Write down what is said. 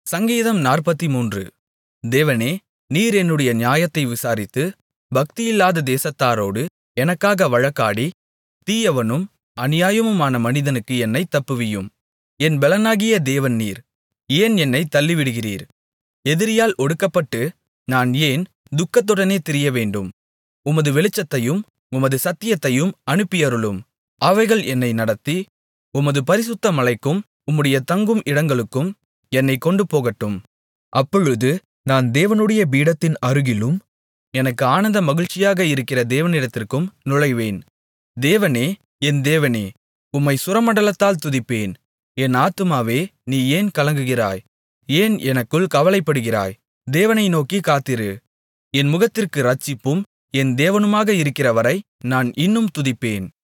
சங்கீதம் நாற்பத்துமூன்று தேவனே நீர் என்னுடைய நியாயத்தை விசாரித்து பக்தியில்லாத தேசத்தாரோடு எனக்காக வழக்காடி தீயவனும் அநியாயமுமான மனிதனுக்கு என்னைத் தப்புவியும் என் பெலனாகிய தேவன் நீர் ஏன் என்னைத் தள்ளிவிடுகிறீர் எதிரியால் ஒடுக்கப்பட்டு நான் ஏன் துக்கத்துடனே திரியவேண்டும் உமது வெளிச்சத்தையும் உமது சத்தியத்தையும் அனுப்பியருளும் அவைகள் என்னை நடத்தி உமது பரிசுத்த மலைக்கும் உம்முடைய தங்கும் இடங்களுக்கும் என்னைக் கொண்டுபோகட்டும் அப்பொழுது நான் தேவனுடைய பீடத்தின் அருகிலும் எனக்கு ஆனந்த மகிழ்ச்சியாக இருக்கிற தேவனிடத்திற்கும் நுழைவேன் தேவனே என் தேவனே உம்மை சுரமண்டலத்தால் துதிப்பேன் என் ஆத்துமாவே நீ ஏன் கலங்குகிறாய் ஏன் எனக்குள் கவலைப்படுகிறாய் தேவனை நோக்கிக் காத்திரு என் முகத்திற்கு இரட்சிப்பும் என் தேவனுமாக இருக்கிறவரை நான் இன்னும் துதிப்பேன்